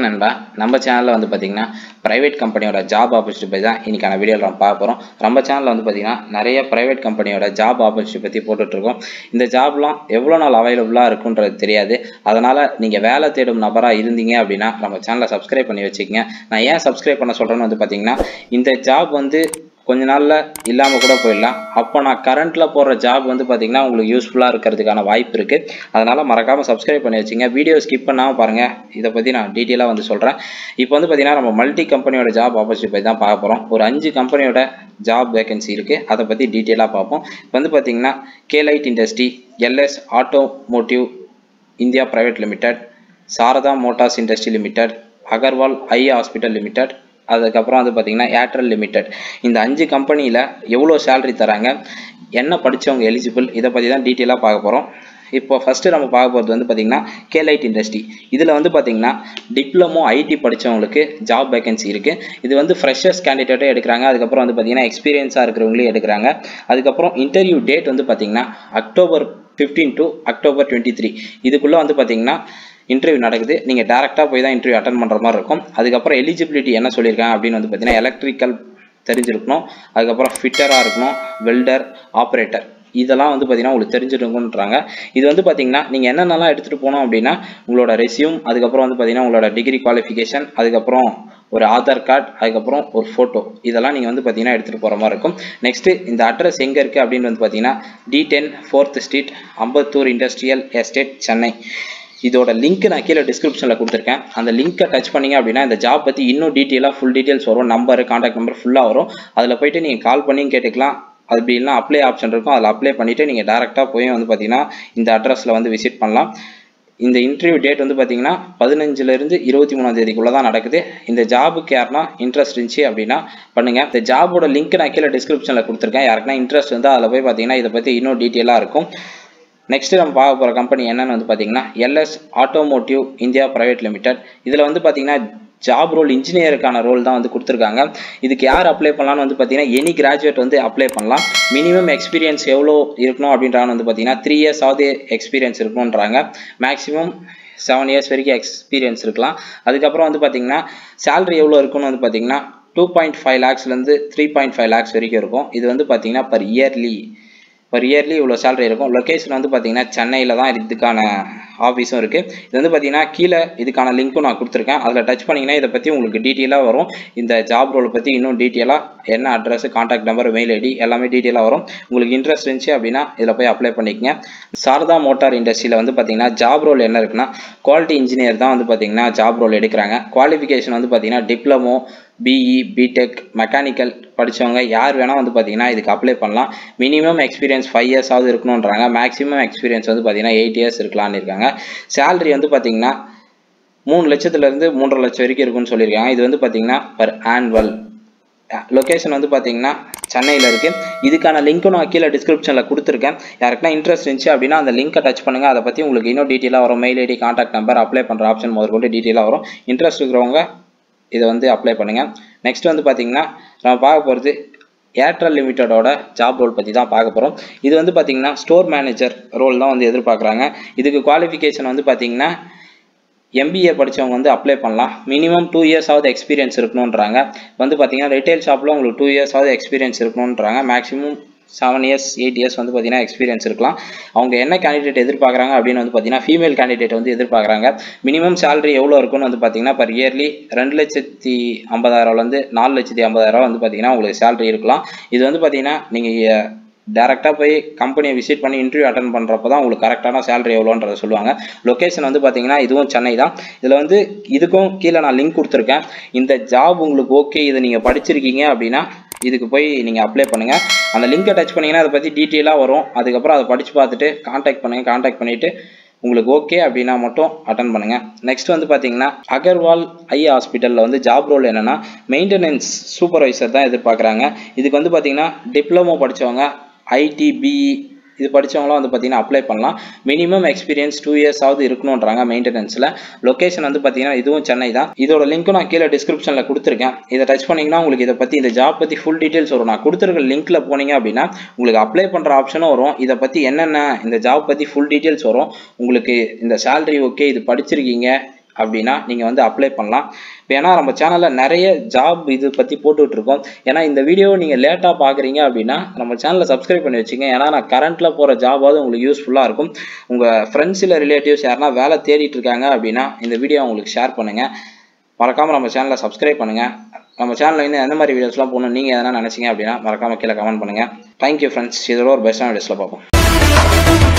நண்பா நம்ம சேனலில் வந்து பார்த்தீங்கன்னா ப்ரைவேட் கம்பெனியோட ஜாப் ஆப்பர்ச்சுனிட்டி பற்றி தான் இன்றைக்கான வீடியோவில் நம்ம பார்க்க போகிறோம் நம்ம சேனலில் வந்து பார்த்தீங்கன்னா நிறைய ப்ரைவேட் கம்பெனியோட ஜாப் ஆப்பர்ச்சுனிட்டி பற்றி போட்டுட்ருக்கோம் இந்த ஜாப்லாம் எவ்வளோ நாள் அவைலபிளாக இருக்குன்றது தெரியாது அதனால் நீங்கள் வேலை தேடும் நபராக இருந்தீங்க அப்படின்னா நம்ம சேனலை சப்ஸ்கிரைப் பண்ணி வச்சுக்கோங்க நான் ஏன் சப்ஸ்கிரைப் பண்ண சொல்கிறேன்னு வந்து பார்த்தீங்கன்னா இந்த ஜாப் வந்து கொஞ்ச நாளில் இல்லாமல் கூட போயிடலாம் அப்போ நான் கரண்ட்டில் போடுற ஜாப் வந்து பார்த்திங்கன்னா உங்களுக்கு யூஸ்ஃபுல்லாக இருக்கிறதுக்கான வாய்ப்பு இருக்குது அதனால் மறக்காமல் சப்ஸ்கிரைப் பண்ணி வச்சுங்க வீடியோ ஸ்கிப் பண்ணாமல் பாருங்கள் இதை பற்றி நான் டீட்டெயிலாக வந்து சொல்கிறேன் இப்போ வந்து பார்த்திங்கன்னா நம்ம மல்டி கம்பெனியோட ஜாப் ஆப்பர்ச்சுனிட்டி பற்றி தான் பார்க்க போகிறோம் ஒரு அஞ்சு கம்பெனியோட ஜாப் வேகன்சி இருக்குது அதை பற்றி டீட்டெயிலாக பார்ப்போம் இப்போ வந்து பார்த்திங்கன்னா கேலைட் industry LS automotive India private limited Sharada motors industry limited Agarwal eye hospital limited அதுக்கப்புறம் வந்து பார்த்திங்கன்னா ஏர்டெல் லிமிடெட் இந்த அஞ்சு கம்பெனியில் எவ்வளோ சேலரி தராங்க என்ன படித்தவங்க எலிஜிபிள் இதை பற்றி தான் டீட்டெயிலாக பார்க்க போகிறோம் இப்போ ஃபஸ்ட்டு நம்ம பார்க்க போகிறது வந்து பார்த்திங்கன்னா கேலைட் இண்டஸ்ட்ரி இதில் வந்து பார்த்திங்கன்னா டிப்ளமோ ஐடி படித்தவங்களுக்கு ஜாப் வேகன்சி இருக்குது இது வந்து ஃப்ரெஷர்ஸ் கேண்டிடேட்டும் எடுக்கிறாங்க அதுக்கப்புறம் வந்து பார்த்திங்கன்னா எக்ஸ்பீரியன்ஸாக இருக்கிறவங்களையும் எடுக்கிறாங்க அதுக்கப்புறம் இன்டர்வியூ டேட் வந்து பார்த்திங்கன்னா October fifteen to October twenty three இதுக்குள்ளே வந்து பார்த்திங்கன்னா இன்டர்வியூ நடக்குது நீங்கள் டேரெக்டாக போய் தான் இன்டர்வியூ அட்டன் பண்ணுற மாதிரி இருக்கும் அதுக்கப்புறம் எலிஜிபிலிட்டி என்ன சொல்லியிருக்காங்க அப்படின்னு வந்து பார்த்தீங்கன்னா எலக்ட்ரிக்கல் தெரிஞ்சிருக்கணும் அதுக்கப்புறம் ஃபிட்டராக இருக்கணும் வெல்டர் ஆப்ரேட்டர் இதெல்லாம் வந்து பார்த்தீங்கன்னா உங்களுக்கு தெரிஞ்சிருக்குன்றாங்க இது வந்து பார்த்தீங்கன்னா நீங்கள் என்னென்னலாம் எடுத்துகிட்டு போனோம் அப்படின்னா உங்களோட ரெசியூம் அதுக்கப்புறம் வந்து பார்த்தீங்கன்னா உங்களோட டிகிரி குவாலிஃபிகேஷன் அதுக்கப்புறம் ஒரு ஆதார் கார்டு அதுக்கப்புறம் ஒரு ஃபோட்டோ இதெல்லாம் நீங்கள் வந்து பார்த்தீங்கன்னா எடுத்துகிட்டு போகிற மாதிரி இருக்கும் நெக்ஸ்ட்டு இந்த அட்ரஸ் எங்கே இருக்குது அப்படின்னு வந்து பார்த்தீங்கன்னா T ten fourth street Ambattur industrial estate Chennai இதோட லிங்க் நான் கீழே டிஸ்கிரிப்ஷனில் கொடுத்துருக்கேன் அந்த லிங்க்கை டச் பண்ணிங்க அப்படின்னா இந்த ஜாப் பற்றி இன்னும் டீட்டெயிலாக ஃபுல் டீட்டெயில்ஸ் வரும் நம்பர் காண்டாக்ட் நம்பர் ஃபுல்லாக வரும் அதில் போயிட்டு நீங்கள் கால் பண்ணி கேட்டுக்கலாம் அது அப்படி இல்லைனா அப்ளை ஆப்ஷன் இருக்கும் அதில் அப்ளை பண்ணிவிட்டு நீங்கள் டேரெக்டாக போய் வந்து பார்த்தீங்கன்னா இந்த அட்ரஸில் வந்து விசிட் பண்ணலாம் இந்த இன்டர்வியூ டேட் வந்து பார்த்தீங்கன்னா பதினஞ்சுலேருந்து இருபத்தி மூணாம் தேதிக்குள்ளே தான் நடக்குது இந்த ஜாபுக்கு யாருனா இன்ட்ரெஸ்ட் இருந்துச்சு அப்படின்னா பண்ணுங்கள் இந்த ஜாபோட லிங்க் நான் கீழே டிஸ்கிரிப்ஷனில் கொடுத்துருக்கேன் யாருக்குன்னா இன்ட்ரெஸ்ட் வந்து அதில் போய் பார்த்தீங்கன்னா இதை பற்றி இன்னும் டீட்டெயிலாக இருக்கும் நெக்ஸ்ட்டு நம்ம பார்க்க போகிற கம்பெனி என்னென்னு வந்து பார்த்தீங்கன்னா LS automotive India private limited இதில் வந்து பார்த்தீங்கன்னா ஜாப் ரோல் இன்ஜினியருக்கான ரோல் தான் வந்து கொடுத்துருக்காங்க இதுக்கு யார் அப்ளை பண்ணலாம்னு வந்து பார்த்தீங்கன்னா எனி கிராஜுவேட் வந்து அப்ளை பண்ணலாம் மினிமம் எக்ஸ்பீரியன்ஸ் எவ்வளோ இருக்கணும் அப்படின்றாங்க வந்து பார்த்தீங்கன்னா த்ரீ இயர்ஸ் ஆகுது எக்ஸ்பீரியன்ஸ் இருக்கணுன்றாங்க மேக்ஸிமம் செவன் இயர்ஸ் வரைக்கும் எக்ஸ்பீரியன்ஸ் இருக்கலாம் அதுக்கப்புறம் வந்து பார்த்தீங்கன்னா சேலரி எவ்வளோ இருக்குன்னு வந்து பார்த்தீங்கன்னா டூ பாயிண்ட் ஃபைவ் லேக்ஸ்லேருந்து த்ரீ பாயிண்ட் ஃபைவ் லேக்ஸ் வரைக்கும் இருக்கும் இது வந்து பார்த்தீங்கன்னா பர் இயர்லி பர் இயர்லி இவ்வளோ சேலரி இருக்கும் லொக்கேஷன் வந்து பார்த்தீங்கன்னா சென்னையில் தான் இதுக்கான ஆஃபீஸும் இருக்குது இது வந்து பார்த்தீங்கன்னா கீழே இதுக்கான லிங்க்கும் நான் கொடுத்துருக்கேன் அதில் டச் பண்ணிங்கன்னா இதை பற்றி உங்களுக்கு டீட்டெயிலாக வரும் இந்த ஜாப் ரோலை பற்றி இன்னும் டீட்டெயிலாக என்ன address contact number mail ID எல்லாமே டீட்டெயிலாக வரும் உங்களுக்கு இன்ட்ரெஸ்ட் இருந்துச்சு அப்படின்னா இதில் போய் அப்ளை பண்ணிக்கங்க சாரதா மோட்டார் இண்டஸ்ட்ரியில் வந்து பார்த்தீங்கன்னா ஜாப் ரோல் என்ன இருக்குன்னா குவாலிட்டி இன்ஜினியர் தான் வந்து பார்த்தீங்கன்னா ஜாப் ரோல் எடுக்கிறாங்க குவாலிஃபிகேஷன் வந்து பார்த்தீங்கன்னா டிப்ளமோ பிஇ பிடெக் மெக்கானிக்கல் படித்தவங்க யார் வேணால் வந்து பார்த்தீங்கன்னா இதுக்கு அப்ளை பண்ணலாம் மினிமம் எக்ஸ்பீரியன்ஸ் ஃபைவ் இயர்ஸாவது இருக்கணுன்றாங்க மேக்ஸிமம் எக்ஸ்பீரியன்ஸ் வந்து பார்த்தீங்கன்னா எயிட் இயர்ஸ் இருக்கலாம்னு இருக்காங்க சேலரி வந்து பார்த்தீங்கன்னா மூணு லட்சத்துலேருந்து மூன்றரை லட்சம் வரைக்கும் இருக்குன்னு சொல்லியிருக்காங்க இது வந்து பார்த்தீங்கன்னா பர் ஆனுவல் லொக்கேஷன் வந்து பார்த்தீங்கன்னா சென்னையில் இருக்குது இதுக்கான லிங்க்கும் நான் கீழே டிஸ்கிரிப்ஷனில் கொடுத்துருக்கேன் யாருக்குன்னா இன்ட்ரெஸ்ட் இருந்துச்சு அப்படின்னா அந்த லிங்க்கை டச் பண்ணுங்கள் அதை பற்றி உங்களுக்கு இன்னும் டீட்டெயிலாக வரும் mail ID contact number apply பண்ணுற ஆப்ஷன் முதற்கொண்டு டீட்டெயிலாக வரும் இன்ட்ரெஸ்ட் இருக்கிறவங்க இதை வந்து அப்ளை பண்ணுங்கள் நெக்ஸ்ட் வந்து பார்த்தீங்கன்னா நம்ம பார்க்க போகிறது ஏர்டெல் லிமிட்டடோட ஜாப் ரோல் பற்றி தான் பார்க்க போகிறோம் இது வந்து பார்த்தீங்கன்னா ஸ்டோர் மேனேஜர் ரோல் தான் வந்து எதிர்பார்க்குறாங்க இதுக்கு குவாலிஃபிகேஷன் வந்து பார்த்தீங்கன்னா எம்பிஏ படித்தவங்க வந்து அப்ளை பண்ணலாம் மினிமம் டூ இயர்ஸ் ஆகுது எக்ஸ்பீரியன்ஸ் இருக்கணுன்றாங்க வந்து பார்த்தீங்கன்னா ரிட்டைல் ஷாப்பில் உங்களுக்கு டூ இயர்ஸ் ஆகுது எக்ஸ்பீரியன்ஸ் இருக்கணுன்றாங்க maximum seven years eight years வந்து பார்த்தீங்கன்னா எக்ஸ்பீரியன்ஸ் இருக்கலாம் அவங்க என்ன கேண்டிடேட் எதிர்பார்க்குறாங்க அப்படின்னு வந்து பார்த்தீங்கன்னா ஃபீமேல் கேண்டிடேட் வந்து எதிர்பார்க்குறாங்க மினிமம் சேலரி எவ்வளோ இருக்குன்னு வந்து பார்த்தீங்கன்னா பர் இயர்லி ரெண்டு லட்சத்தி ஐம்பதாயிரம்லேருந்து நாலு லட்சத்தி ஐம்பதாயிரம் வந்து பார்த்தீங்கன்னா உங்களுக்கு சேலரி இருக்கலாம் இது வந்து பார்த்தீங்கன்னா நீங்கள் டேரெக்டாக போய் கம்பெனியை விசிட் பண்ணி இன்டர்வியூ அட்டன் பண்ணுறப்ப தான் உங்களுக்கு கரெக்டான சேலரி எவ்வளோன்றதை சொல்லுவாங்க லொக்கேஷன் வந்து பார்த்தீங்கன்னா இதுவும் சென்னை தான் இதில் வந்து இதுக்கும் கீழே நான் லிங்க் கொடுத்துருக்கேன் இந்த ஜாப் உங்களுக்கு ஓகே இதை நீங்கள் படிச்சிருக்கீங்க அப்படின்னா இதுக்கு போய் நீங்கள் அப்ளை பண்ணுங்கள் அந்த லிங்கை டச் பண்ணிங்கன்னா அதை பற்றி டீட்டெயிலாக வரும் அதுக்கப்புறம் அதை படித்து பார்த்துட்டு காண்டாக்ட் பண்ணுங்கள் காண்டாக்ட் பண்ணிவிட்டு உங்களுக்கு ஓகே அப்படின்னா மட்டும் அட்டன் பண்ணுங்கள் நெக்ஸ்ட் வந்து பார்த்தீங்கன்னா அகர்வால் ஐ ஹாஸ்பிட்டலில் வந்து ஜாப் ரோல் என்னென்னா மெயின்டெனன்ஸ் சூப்பர்வைசர் தான் எதிர்பார்க்குறாங்க இதுக்கு வந்து பார்த்தீங்கன்னா டிப்ளமோ படித்தவங்க ஐடி பிஇ இது படித்தவங்களாம் வந்து பார்த்தீங்கன்னா அப்ளை பண்ணலாம் மினிமம் எக்ஸ்பீரியன்ஸ் டூ இயர்ஸ் ஆகுது இருக்கணுன்றாங்க மெயின்டெனன்ஸில் லொக்கேஷன் வந்து பார்த்தீங்கன்னா இதுவும் சென்னை தான் இதோட லிங்க்கும் நான் கீழே டிஸ்கிரிப்ஷனில் கொடுத்துருக்கேன் இதை டச் பண்ணிங்கன்னா உங்களுக்கு இதை பற்றி இந்த ஜாப் பற்றி ஃபுல் டீட்டெயில்ஸ் வரும் நான் கொடுத்துருக்க லிங்க்கில் போனீங்க அப்படின்னா உங்களுக்கு அப்ளை பண்ணுற ஆப்ஷனும் வரும் இதை பற்றி என்னென்ன இந்த ஜாப் பற்றி ஃபுல் டீட்டெயில்ஸ் வரும் உங்களுக்கு இந்த சேலரி ஓகே இது படிச்சிருக்கீங்க அப்படின்னா நீங்கள் வந்து அப்ளை பண்ணலாம் இப்போ ஏன்னா நம்ம சேனலில் நிறைய ஜாப் இது பற்றி போட்டுட்ருக்கோம் ஏன்னா இந்த வீடியோவை நீங்கள் லேட்டாக பார்க்குறீங்க அப்படின்னா நம்ம சேனலை சப்ஸ்கிரைப் பண்ணி வச்சுங்க ஏன்னா நான் கரண்ட்டில் போகிற ஜாபாவது உங்களுக்கு யூஸ்ஃபுல்லாக இருக்கும் உங்கள் ஃப்ரெண்ட்ஸ் இல்லை ரிலேட்டிவ்ஸ் யாருனா வேலை தேடிட்டு இருக்காங்க அப்படின்னா இந்த வீடியோ உங்களுக்கு ஷேர் பண்ணுங்கள் மறக்காமல் நம்ம சேனலை சப்ஸ்கிரைப் பண்ணுங்கள் நம்ம சேனலில் இன்னும் எந்த மாதிரி வீடியோஸ்லாம் போகணும் நீங்கள் எதனா நினச்சிங்க அப்படின்னா மறக்காமல் கீழே கமெண்ட் பண்ணுங்கள் தேங்க்யூ ஃப்ரெண்ட்ஸ் இதோட ஒரு பெஸ்ட்டான வீடியோஸில் பார்ப்போம்